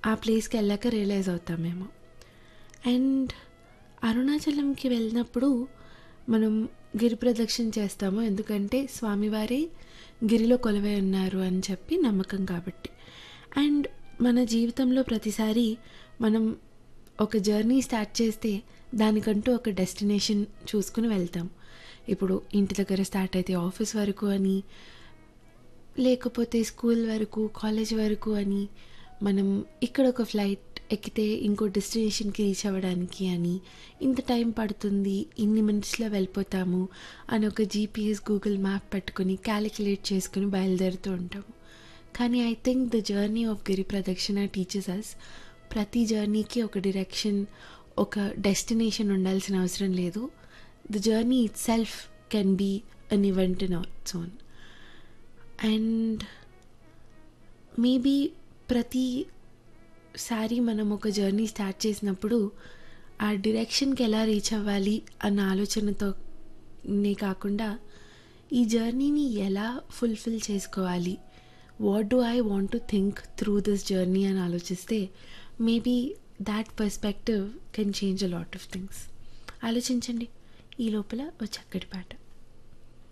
ఆ ప్లేస్కి వెళ్ళాక రియలైజ్ అవుతామేమో అండ్ అరుణాచలంకి వెళ్ళినప్పుడు మనం గిరి ప్రదక్షిణ చేస్తాము ఎందుకంటే స్వామివారే గిరిలో కొలువై ఉన్నారు అని చెప్పి నమ్మకం కాబట్టి అండ్ మన జీవితంలో ప్రతిసారి మనం ఒక జర్నీ స్టార్ట్ చేస్తే దానికంటూ ఒక డెస్టినేషన్ చూసుకుని వెళ్తాం ఇప్పుడు ఇంటి దగ్గర స్టార్ట్ అయితే ఆఫీస్ వరకు అని లేకపోతే స్కూల్ వరకు కాలేజ్ వరకు అని మనం ఇక్కడ ఒక ఫ్లైట్ ఎక్కితే ఇంకో డెస్టినేషన్కి రీచ్ అవ్వడానికి అని ఇంత టైం పడుతుంది ఇన్ని మినిట్స్లో వెళ్ళిపోతాము అని ఒక జీపీఎస్ గూగుల్ మ్యాప్ పెట్టుకుని క్యాలిక్యులేట్ చేసుకుని బయలుదేరుతూ ఉంటాము కానీ I think the journey of Giri Pradakshina teachers అస్ ప్రతి జర్నీకి ఒక డిరెక్షన్ ఒక డెస్టినేషన్ ఉండాల్సిన అవసరం లేదు the journey itself can be an event in its own and maybe ప్రతిసారి మనం ఒక జర్నీ స్టార్ట్ చేసినప్పుడు ఆ డిరెక్షన్కి ఎలా రీచ్ అవ్వాలి అన్న ఆలోచనతోనే కాకుండా ఈ జర్నీని ఎలా ఫుల్ఫిల్ చేసుకోవాలి what do I want to think through this journey అని ఆలోచిస్తే maybe that perspective can change a lot of things ఆలోచించండి ఈ లోపల ఒక చక్కటి పాట